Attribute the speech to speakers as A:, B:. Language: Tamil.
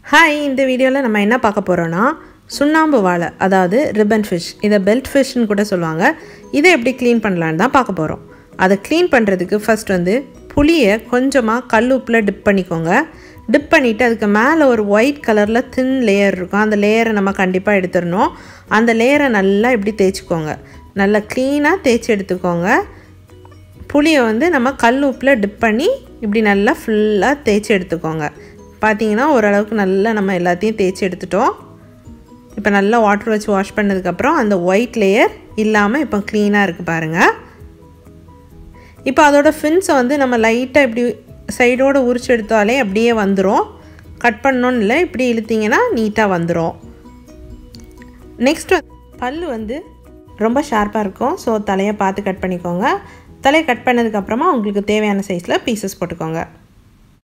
A: ஹாய் இந்த வீடியோவில் நம்ம என்ன பார்க்க போகிறோன்னா சுண்ணாம்பு வாழை அதாவது ரிப்பன் ஃபிஷ் இதை பெல்ட் ஃபிஷ்னு கூட சொல்லுவாங்க இதை எப்படி க்ளீன் பண்ணலான்னு தான் பார்க்க போகிறோம் அதை க்ளீன் பண்ணுறதுக்கு ஃபர்ஸ்ட் வந்து புளியை கொஞ்சமாக கல் உப்பில் டிப் பண்ணிக்கோங்க டிப் பண்ணிவிட்டு அதுக்கு மேலே ஒரு ஒயிட் கலரில் தின் லேயர் இருக்கும் அந்த லேயரை நம்ம கண்டிப்பாக எடுத்துடணும் அந்த லேயரை நல்லா இப்படி தேய்ச்சிக்கோங்க நல்லா க்ளீனாக தேய்ச்சி எடுத்துக்கோங்க புளியை வந்து நம்ம கல் உப்பில் டிப் பண்ணி இப்படி நல்லா ஃபுல்லாக தேய்ச்சி எடுத்துக்கோங்க பார்த்தீங்கன்னா ஓரளவுக்கு நல்லா நம்ம எல்லாத்தையும் தேய்ச்சி எடுத்துட்டோம் இப்போ நல்லா வாட்டர் வச்சு வாஷ் பண்ணதுக்கப்புறம் அந்த ஒயிட் லேயர் இல்லாமல் இப்போ க்ளீனாக இருக்குது பாருங்கள் இப்போ அதோட ஃபின்ஸை வந்து நம்ம லைட்டாக இப்படி சைடோடு உரிச்சு எடுத்தாலே அப்படியே வந்துடும் கட் பண்ணணும்னு இல்லை இப்படி இழுத்திங்கன்னா நீட்டாக வந்துடும் நெக்ஸ்ட் பல் வந்து ரொம்ப ஷார்ப்பாக இருக்கும் ஸோ தலையை பார்த்து கட் பண்ணிக்கோங்க தலையை கட் பண்ணதுக்கப்புறமா உங்களுக்கு தேவையான சைஸில் பீசஸ் போட்டுக்கோங்க